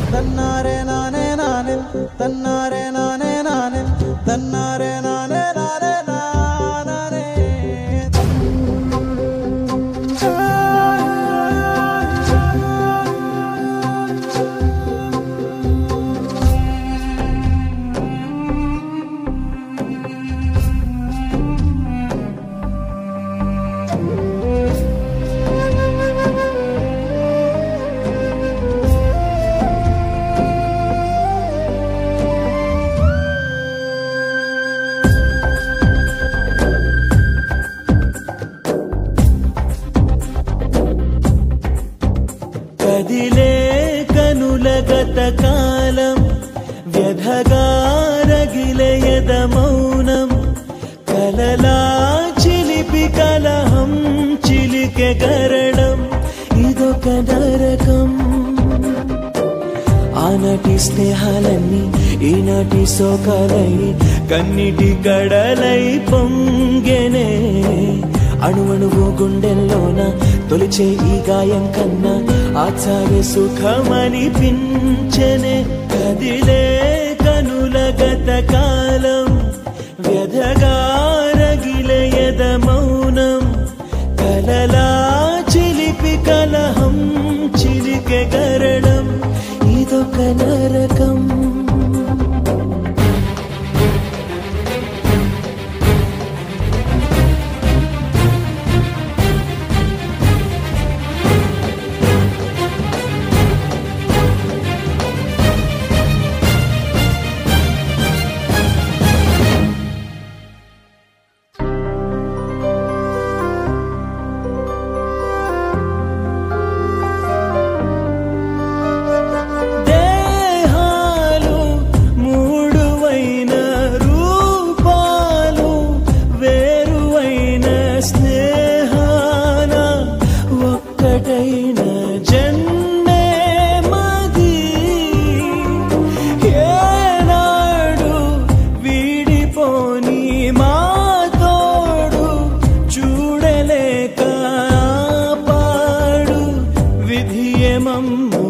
തന്നാരെ നാനേ നാനേ തന്നാരെ നാനേ നാനേ തന്നാരെ നാനേ നാനേ നാനേ కదిలే కనుల గత కాలం వ్యధగారగిలయద మౌనం కలలా చిలిపి కలహం చిలికె గరడం ఇదొక నరకం ఆనాటి స్నేహాలన్నీ ఈనాటి శోకాలై కన్నిటి కడలై పొంగెనే అణువణువు గుండెల్లోన తొలిచే ఈ గాయం కన్నా ఆచార్య సుఖమని పించనే కదిలే కనుల గత కాలం వ్యధగారగిలయద మౌనం కలలా చిలిపి కలహం చిలికె గరడం ఇదొక నరకం దేహాలు మూడువైన రూపాలు వేరువైన స్నేహాన ఒక్కటైన జన్మే మది ఏనాడు వీడిపోని మా తోడు చూడలేక పాడు విధియమమ్ము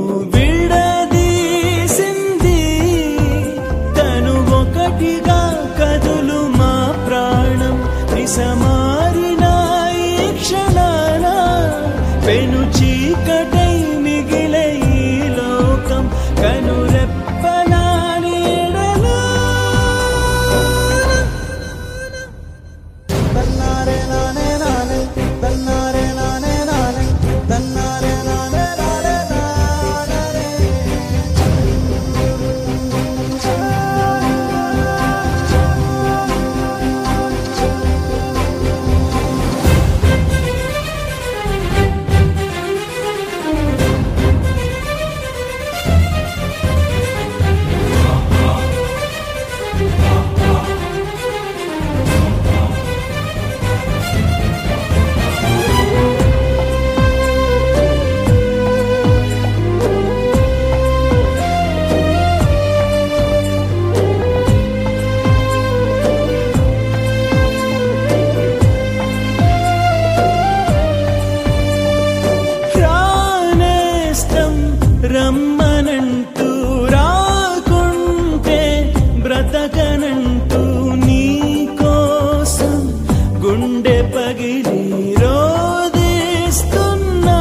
విడదీసింది తను ఒకటిగా కదులు మా ప్రాణం విసమారిన ఈ క్షణాన పెను చీకటై మిగిలే ఈ లోకం కనురెప్పలా నీడలో തന്നാരെ നാനേ നാനേ തന്നാരെ നാനേ നാനേ തന്നാരെ നാനേ നാനേ നാനേ ప్రాణేస్తం రమ్మనంటూ రాకుంటే బ్రతకనంటూ నీ కోసం గుండె పగిలి రోదిస్తున్నా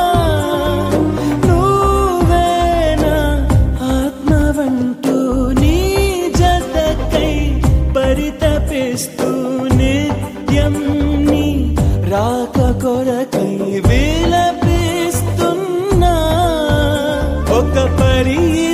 నువ్వేనా ఆత్మవంటూ నీ జతకై పరితపిస్తూ నిత్యం నీ రాక కొరకై విలపిస్తున్నా ఒక పరి